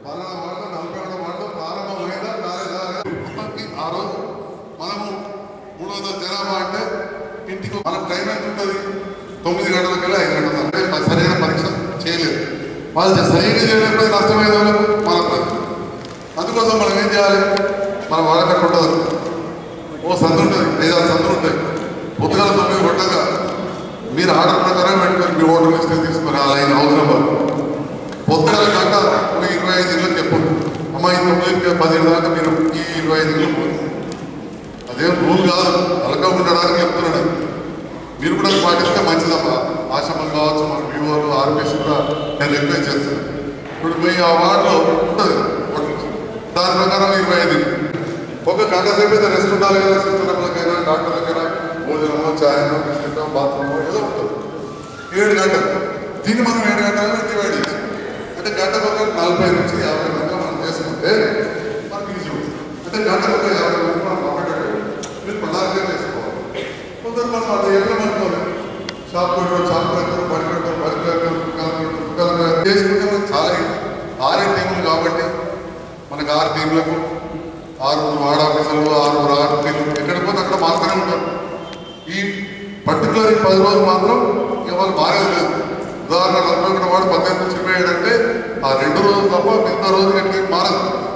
పలానా వార్డు నలభై ఒకటో వార్డు ప్రారంభమైందా కాలేదా అనేది మొత్తానికి ఆ రోజు మనము మూడు వందల జనాభా అంటే ఇంటికి మనకు టైం ఎంత ఉంటుంది తొమ్మిది గంటలకల్లా ఐదు గంటల అంటే సరైన పరీక్ష చేయలేదు వాళ్ళు సరిగ్గా చేయలేకపోతే నష్టమైన వాళ్ళకు మన ప్రతి అందుకోసం మనం ఏం చేయాలి మనం వాడకట్టు ఉండదు ఓ సందు ఉంటుంది ఐదు ఆరు సందులు ఉంటాయి పొద్దుగాల తొమ్మిది కొట్టగా మీరు ఆర్డర్ ప్రకారం పెట్టుకొని మీ ఓటర్ లిస్ట్ తీసుకొని ఆ లైన్ హౌస్ నెంబర్ పొద్దుగాల గంట ఒక ఇరవై ఐదు ఇళ్ళకి చెప్పండి అమ్మ ఈ తొమ్మిది పదిహేను దాకా మీరు ఈ ఇరవై ఐదు ఇళ్ళు పోయి అదేం రూల్ కాదు అలక ఉండడానికి చెప్తున్నాడు మీరు కూడా పాటిస్తే మంచిదమ్మా ఆశ్రమం కావచ్చు మన వివోలు ఆర్బీసీ కూడా నేను రిక్వెస్ట్ చేస్తాను ఇప్పుడు మీ ఆ వార్డులో ఉంటుంది ఓటర్ లిస్ట్. దాని ప్రకారం ఇరవై ఐదు ఒక గంట సేపు అయితే రెస్ట్ ఉండాలి కదా సిస్టర్లకైనా డాక్టర్లకైనా భోజనమో ఛాయనో బిస్కెటో బాత్రూమో ఏదో ఉంటుంది ఏడు గంటలు దీన్ని మనం ఏడు గంటలను డివైడ్ చేసి అంటే గంటకు ఒక నలభై నుంచి యాభై మంది మనం చేసుకుంటే మనకి ఈజీ ఉంటుంది అంటే గంటకు ఒక యాభై మంది మనం పంపేటట్టు మీరు ప్రణాళిక చేసుకోవాలి కొందరు మనం అది ఎక్కడ అనుకోవాలి షాప్ పెట్టడం షాప్ పెట్టడం పని పెట్టడం పని పెట్టడం దుకాణం పెట్టడం దుకాణం పెట్టడం చేసుకుంటే మనకి చాలా ఈజీ. ఆరే టీములు కాబట్టి మనకు ఆరు టీంలకు ఆరు వార్డ్ ఆఫీసర్లు ఆరు ఆరు టీంలు ఎక్కడికి పోతే అక్కడ మాత్రమే ఉంటారు ఈ పర్టికులర్ ఈ పది రోజులు మాత్రం ఇక వాళ్ళు మారేది లేదు ఉదాహరణ నలభై ఒకటి వాడు పద్దెనిమిది నుంచి ఇరవై ఏడు అంటే ఆ రెండు రోజులు తప్ప మిగతా రోజులు ఎక్కడికి మారదు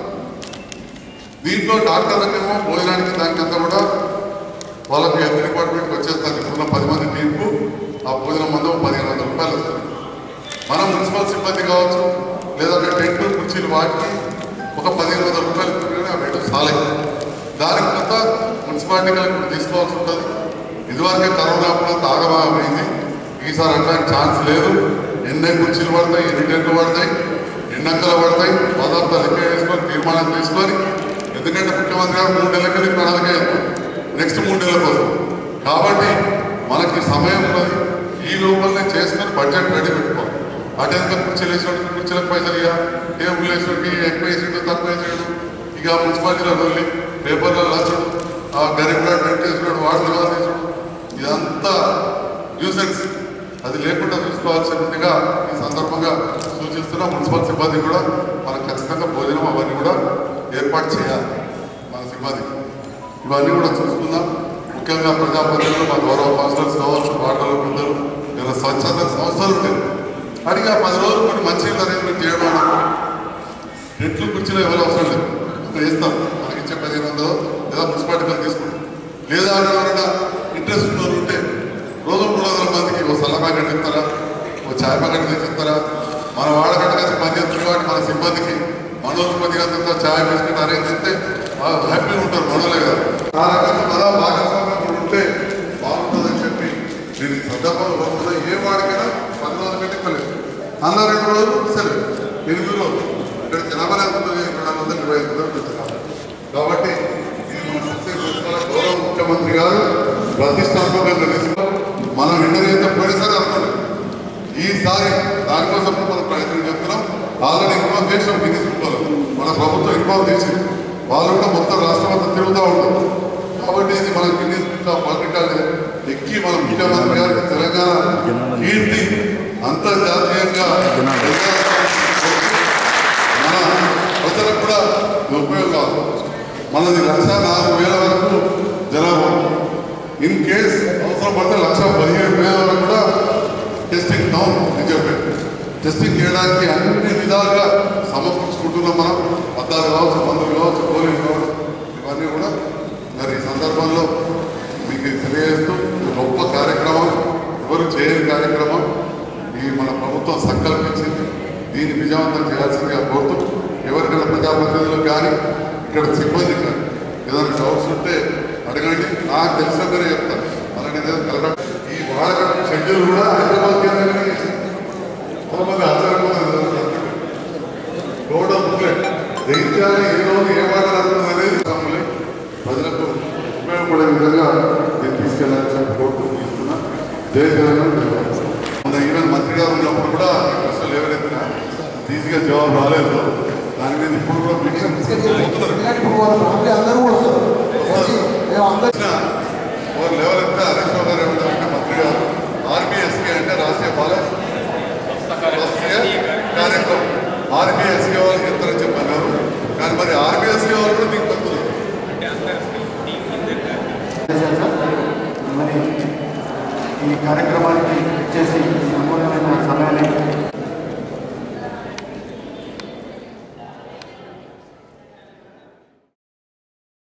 దీంట్లో డాక్టర్లకేమో భోజనానికి దానికంతా కూడా వాళ్ళకి హెల్త్ డిపార్ట్మెంట్కి వచ్చేస్తుంది ఇప్పుడున్న పది మంది టీంకు ఆ భోజనం మందం పదిహేను వందల రూపాయలు వస్తుంది మనం మున్సిపల్ సిబ్బంది కావచ్చు లేదంటే టెంట్లు కుర్చీలు వాటికి ఒక పదిహేను వందల రూపాయలు ఇస్తున్నారని ఆ రేటు సాలే దానికి కొంత మున్సిపాలిటీ కలెక్టర్ తీసుకోవాల్సి ఉంటుంది ఇదివరకే కరోనా కూడా తాగమైంది ఈసారి అట్లాంటి ఛాన్స్ లేదు ఎన్ని కుర్చీలు పడతాయి ఎన్ని టెంట్లు పడతాయి ఎన్ని అంకలు పడతాయి పదార్థాలు లెక్క వేసుకొని తీర్మానం తీసుకొని ఎందుకంటే ముఖ్యమంత్రి గారు మూడు నెలలకి నీకు ప్రణాళిక వేస్తారు నెక్స్ట్ మూడు నెలల కోసం కాబట్టి మనకి సమయం ఉన్నది ఈ లోపలనే చేసుకొని బడ్జెట్ రెడీ పెట్టుకోవాలి అటెందుకు కుర్చీలు వేసినట్టు కుర్చీలకు పైసలు ఇక టేబుల్ వేసినట్టు ఎక్కువ వేసిండు తక్కువ వేసాడు ఇక మున్సిపాలిటీలో వెళ్ళి పేపర్లో లచ్చడు ఆ గరీబ్ గారు టెంట్ వేసినాడు వాటర్ కాదు తీసుడు ఇదంతా న్యూసెన్స్ అది లేకుండా చూసుకోవాల్సిందిగా ఈ సందర్భంగా సూచిస్తున్న మున్సిపల్ సిబ్బంది కూడా మనం ఖచ్చితంగా భోజనం అవన్నీ కూడా ఏర్పాటు చేయాలి మన సిబ్బంది ఇవన్నీ కూడా చూసుకుందాం ముఖ్యంగా ప్రజాప్రతినిధులు మా గౌరవ కౌన్సిలర్స్ కావచ్చు వార్డుల పెద్దలు ఇలా స్వచ్ఛంద సంస్థలు ఉంటాయి అడిగి ఆ పది రోజులు కొన్ని మంచి అరేంజ్మెంట్ చేయడం రెట్లు కుర్చీలో ఎవరు అవసరం లేదు అక్కడ వేస్తాం మనకి ఇచ్చే పదిహేను వందలు లేదా మున్సిపాలిటీ వాళ్ళు తీసుకుంటాం లేదా ఎవరైనా ఇంట్రెస్ట్ ఉన్న వాళ్ళు ఉంటే రోజు మూడు వందల మందికి ఓ సల్ల ప్యాకెట్ ఇస్తారా ఓ ఛాయ్ ప్యాకెట్ తెచ్చిస్తారా మన వాడకట్ట కలిసి పని చేస్తున్న వాటి మన సిబ్బందికి మనోళ్ళు కొద్దిగా అంత ఛాయ్ బిస్కెట్ అరేంజ్ చేస్తే హ్యాపీగా ఉంటారు మనోలే కదా ఆ రకంగా మన భాగస్వామ్యం కూడా ఉంటే బాగుంటుందని చెప్పి నేను ఈ సందర్భంలో కోరుతున్నా ఏ వాడికైనా పది రోజుల కంటే ఎక్కువ లేదు అన్న రెండు రోజులు సరే ఎనిమిది రోజులు ఇక్కడ జనాభా ఎంత ఉంటుంది రెండు వందల ఇరవై ఐదు రోజులు జనాభా కాబట్టి ఇది మన సక్సెస్ చేసుకోవాలి. గౌరవ ముఖ్యమంత్రి గారు ప్రతిష్టాత్మకంగా తీసుకుని మనం విన్నరైతే పోయినసారి అనుకోండి ఈసారి దానికోసం మనం ప్రయత్నం చేస్తున్నాం ఆల్రెడీ ఇన్వాల్వ్ చేసాం గిన్నీస్ బుక్లో మన ప్రభుత్వం ఇన్వాల్వ్ చేసింది వాళ్ళు కూడా మొత్తం రాష్ట్రం అంతా తిరుగుతూ ఉంటారు కాబట్టి ఇది మన Guinness book of world record ఎక్కి మన ముఖ్యమంత్రి గారికి తెలంగాణ కీర్తి అంతర్జాతీయంగా మన ప్రజలకు కూడా ఇది ఉపయోగం మనది లక్ష నాలుగు వేల వరకు జనాభా ఇన్ కేస్ అవసరం పడితే లక్ష పదిహేడు వేల వరకు కూడా టెస్టింగ్ డౌన్ అని చెప్పారు టెస్టింగ్ చేయడానికి అన్ని విధాలుగా సమకూర్చుకుంటున్నాం మనం అద్దాలు కావచ్చు మందులు కావచ్చు గోళీలు కావచ్చు ఇవన్నీ కూడా మరి ఈ సందర్భంలో మీకు తెలియజేస్తూ ఇది గొప్ప కార్యక్రమం ఎవరు చేయని కార్యక్రమం ఈ మన ప్రభుత్వం సంకల్పించింది దీన్ని విజయవంతం చేయాల్సిందిగా కోరుతూ ఎవరికైనా ప్రజాప్రతినిధులు కానీ ఇక్కడ సిబ్బంది కానీ ఏదైనా డౌట్స్ ఉంటే అడగండి నాకు తెలిసిన పేరే చెప్తాను అలాగే ఏదో కలెక్టర్ ఈ వాడకం షెడ్యూల్ కూడా హైదరాబాద్ కేంద్రంగానే చేసింది కొంతమంది ఆశ్చర్యపోతున్నారు గౌడ బుక్లెట్ జైత్యాలు ఏ రోజు ఏ మాట నడుతుంది అనేది తమ్ములే ప్రజలకు ఉపయోగపడే విధంగా నేను తీసుకెళ్ళాలని చెప్పి కోరుతూ తీసుకున్నా జై తెలంగాణ మొన్న ఈవెన్ మంత్రి గారు ఉన్నప్పుడు కూడా ఈ ప్రశ్నలు ఎవరైతే ఈజీగా జవాబు రాలేదు దాని మీద ఇప్పుడు కూడా మీటింగ్ ఇప్పుడు వాళ్ళ ఫ్యామిలీ అందరూ కూడా వస్తారు వచ్చి మేము అందరూ వచ్చిన ఒక లెవెల్ ఎత్తే హరీష్ రావు గారు ఏమంటారంటే మంత్రి గారు ఆర్బీఎస్కే అంటే రాష్ట్రీయ బాల స్వాస్థ్య కార్యక్రమం ఆర్ ఆర్బీఎస్కే వాళ్ళకి ఇస్తారని చెప్పన్నారు కానీ మరి ఆర్బీఎస్కే వాళ్ళు కూడా మీకు పడుతున్నారు చేశారు సార్ మరి ఈ కార్యక్రమానికి చేసి ఈ అమూల్యమైన సమయాన్ని